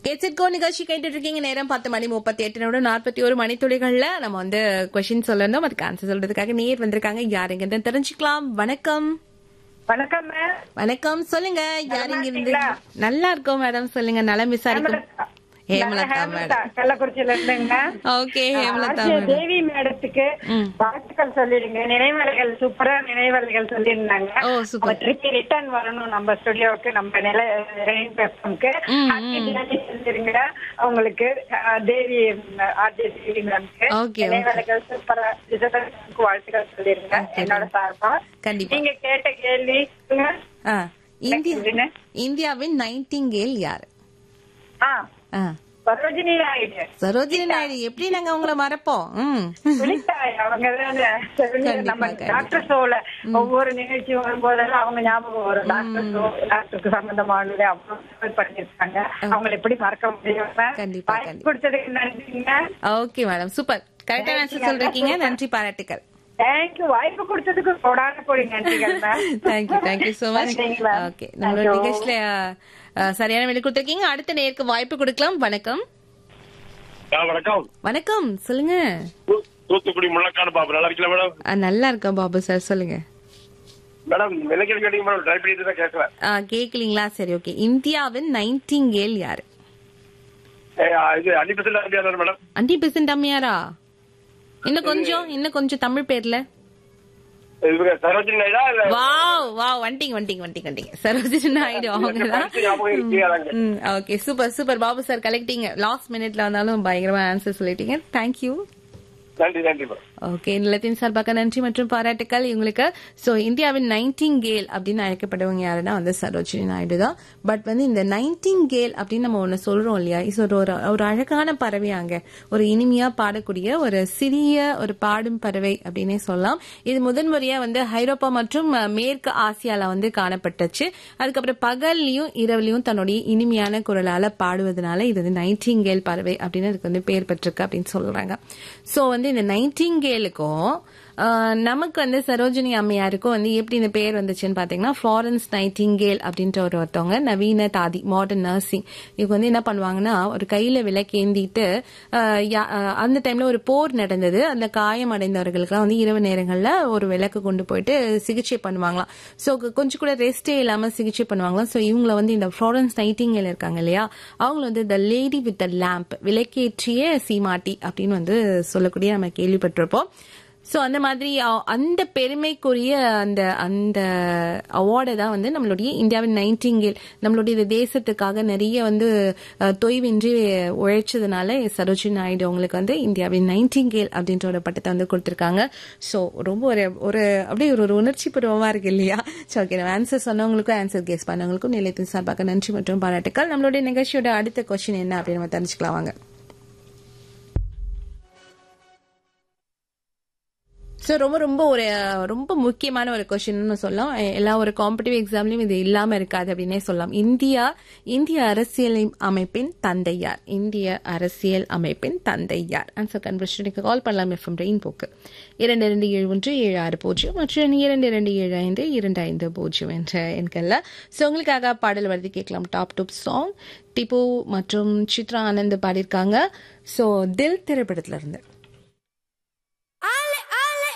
கேட்சிட்கோ நிகழ்ச்சி கேட்டுட்டு இருக்கீங்க நேரம் பத்து மணி முப்பத்தி எட்டு நிமிடம் நாற்பத்தி ஒரு மணித்துளிகள்ல நம்ம வந்து கொஸ்டின் சொல்லணும் அதுக்கு ஆன்சர் சொல்றதுக்காக நேர் வந்திருக்காங்க யாருங்க தெரிஞ்சுக்கலாம் வணக்கம் வணக்கம் மேம் வணக்கம் சொல்லுங்க யார் இங்க இருந்து இருக்கீங்களா? நல்லா இருக்கோம் மேடம் சொல்லுங்க நலம் விசாரிக்கும் ஹேமலதா மேடம் கள்ளக்குறிச்சியில இருந்துங்க ஓகே ஹேமலதா ஆசிய மேடம் தேவி மேடத்துக்கு ம். வாழ்த்துக்கள் சொல்லிடுங்க நினைவலைகள் சூப்பரா நினைவலைகள் சொல்லியிருந்தாங்க ஓ, super. திருப்பி ரிட்டர்ன் வரணும் நம்ம ஸ்டுடியோவுக்கு நம்ம நிலை ரெயின் பெப்டம்க்கு ம், சொல்லிருங்க அவங்களுக்கு அஹ், தேவி ஆர்ஜே தேவி மேம்க்கு Okay, okay. நினைவலைகள் சூப்பரா ரிசர்வேஷனுக்கு வாழ்த்துக்கள் சொல்லிருங்க Okay, என்னோட சார்பா கண்டிப்பா. நீங்க கேட்ட கேள்வி சொல்லுங்க. ஆ, இந்தியா என்ன? இந்தியாவின் நைன்டிங்கேல் யாரு ஆ ஆ, சரோஜினி நாயுடு சரோஜினி நாயுடு எப்படி நாங்க உங்களை மறப்போம் ம் விழித்தாய் அவங்க கண்டிப்பா, நம்ம கண்டிப்பா. டாக்டர் ஷோல ஒவ்வொரு நிகழ்ச்சி வரும்போதெல்லாம் அவங்க ஞாபகம் வரும் டாக்டர் ஷோ டாக்டருக்கு சம்பந்தமானது அவ்வளவு பண்ணிருக்காங்க அவங்களை எப்படி மறக்க முடியும் கண்டிப்பா, வாய்ப்பு கண்டிப்பா. கொடுத்ததுக்கு நன்றிங்க ஓகே மேடம் சூப்பர் கரெக்டான ஆன்சர் சொல்றீங்க நன்றி பாராட்டுக்கள் தேங்க்யூ வாய்ப்பு கொடுத்ததுக்கு கொடான போடி நன்றிகள் ma'am thank you thank you so much நன்றிங்க ma'am. ஓகே நம்மளோட Thank you. நிகழ்ச்சியில அஹ், சரியான வேலை கொடுத்துருக்கீங்க அடுத்த நேருக்கு வாய்ப்பு கொடுக்கலாம் வணக்கம் ஆ, வணக்கம் வணக்கம் சொல்லுங்க தூ- தூத்துக்குடி முள்ளக்காடு பாபு நல்லா இருக்கல மேடம் அஹ், நல்லா இருக்கோம் பாபு சார் சொல்லுங்க மேடம் விலைக்கு கேட்டீங்க மேடம் ட்ரை பண்ணிட்டு தான் கேட்கல அஹ், கேக்கலீங்களா சரி ஓகே இந்தியாவின் நைன்டிங்கேல் யாரு ஏ, ஆ, இது அஞ்சு பர்சன்ட் அப்படியா மேடம் அண்டி பெசன்ட் அம்மையாரா இன்னும் கொஞ்சம் இன்னும் கொஞ்சம் தமிழ் பேர்ல இவங்க சரோஜினி நாயுடா இல்ல வாவ் வாவ் வந்துட்டீங்க வந்துட்டீங்க வந்துட்டீங்க வந்துட்டீங்க சரோஜினி நாயுடு அவங்க படிச்ச ஞாபகம் இருக்கு அதாங்க okay super super Babu sir கலெக்டிங்க லாஸ்ட் மினிட்ல வந்தாலும் பயங்கரமா ஆன்சர் சொல்லிட்டீங்க தேங்க்யூ நன்றி நன்றி மேடம் ஓகே நிலத்தின் சார்பாக நன்றி மற்றும் பாராட்டுக்கள் இவங்களுக்கு சோ இந்தியாவின் நைன்டீன் கேல் அப்படின்னு அழைக்கப்படுவங்க யாருன்னா வந்து சரோஜினி நாயுடு தான் பட் வந்து இந்த நைன்டீன் கேல் அப்படின்னு நம்ம ஒண்ணு சொல்றோம் இல்லையா இது ஒரு ஒரு- ஒரு அழகான பறவையாங்க ஒரு இனிமையா பாடக்கூடிய ஒரு சிறிய ஒரு பாடும் பறவை அப்படின்னே சொல்லலாம் இது முதன்முறையா வந்து ஐரோப்பா மற்றும் அஹ், மேற்கு ஆசியால வந்து காணப்பட்டுச்சு அதுக்கப்புறம் பகல்லையும் இரவுலையும் தன்னுடைய இனிமையான குரலால பாடுவதனால இது வந்து நைட்டிங்கேல் பறவை அப்படின்னு இதுக்கு வந்து பேர் பெற்றிருக்கு அப்படின்னு சொல்றாங்க சோ வந்து இந்த நைட்டிங்கேலுக்கும் நமக்கு வந்து சரோஜினி அம்மையாருக்கும் வந்து எப்படி இந்த பேர் வந்துச்சுன்னு பாத்தீங்கன்னா ஃப்ளாரன்ஸ் நைட்டிங்கேல் அப்படின்ற ஒரு ஒருத்தவங்க நவீன தாதி மாடர்ன் நர்சிங் இவங்க வந்து என்ன பண்ணுவாங்கன்னா ஒரு கையில விளக்கேந்திட்டு ஆஹ், யா- ஆஹ், அந்த டைம்ல ஒரு போர் நடந்தது அந்த காயம் அடைந்தவர்களுக்குலாம் வந்து இரவு நேரங்கள்ல ஒரு விளக்கு கொண்டு போயிட்டு சிகிச்சை பண்ணுவாங்களாம் சோ கொஞ்சம் கூட ரெஸ்டே இல்லாம சிகிச்சை பண்ணுவாங்களாம் சோ இவங்கள வந்து இந்த ஃப்ளாரன்ஸ் நைட்டிங்கேல் இருக்காங்க இல்லையா அவங்கள வந்து the lady with the lamp விளக்கேற்றிய சீமாட்டி அப்படின்னு வந்து சொல்லக்கூடிய நம்ம கேள்விப்பட்டிருப்போம் சோ அந்த மாதிரி அ- அந்த பெருமைக்குரிய அந்த அந்த அவார்டை தான் வந்து நம்மளுடைய இந்தியாவின் நைன்டிங்கேல் நம்மளுடைய இந்த தேசத்துக்காக நிறைய வந்து அஹ், தொய்வின்றி உழைச்சதுனால சரோஜினி நாயுடு அவங்களுக்கு வந்து இந்தியாவின் நைன்டிங்கேல் அப்படின்ற ஒரு பட்டத்தை வந்து கொடுத்திருக்காங்க சோ ரொம்ப ஒரு ஒரு அப்படியே ஒரு ஒரு உணர்ச்சி பூர்வமா இருக்கு இல்லையா சோ ஓகே ஆன்சர் சொன்னவங்களுக்கும் ஆன்சர் கெஸ் பண்ணவங்களுக்கும் நிலையத்தின் சார்பாக நன்றி மற்றும் பாராட்டுக்கள் நம்மளுடைய நிகழ்ச்சியோட அடுத்த கொஸ்டின் என்ன அப்படின்னு நம்ம தெரிஞ்சுக்கலாம் வாங்க ஸோ ரொம்ப ரொம்ப ஒரு ரொம்ப முக்கியமான ஒரு கொஸ்டின் சொல்லலாம் எல்லா ஒரு காம்படிட்டிவ் எக்ஸாம்லயும் இது இல்லாம இருக்காது அப்படின்னே சொல்லலாம் இந்தியா இந்திய அரசியல் அமைப்பின் தந்தையார் இந்திய அரசியல் அமைப்பின் தந்தையார் ஆன்சர் கன்வர்ஷனுக்கு கால் பண்ணலாம் எஃப்எம் ரெயின் போக்கு இரண்டு இரண்டு ஏழு ஒன்று ஏழு ஆறு பூஜ்ஜியம் மற்றும் இரண்டு இரண்டு ஏழு ஐந்து இரண்டு ஐந்து பூஜ்ஜியம் என்ற எண்கள்ல ஸோ உங்களுக்காக பாடல் வருது கேட்கலாம் டாப் டாப் சாங் டிப்பு மற்றும் சித்ரா ஆனந்த் பாடியிருக்காங்க ஸோ தில் திரைப்படத்துல இருந்து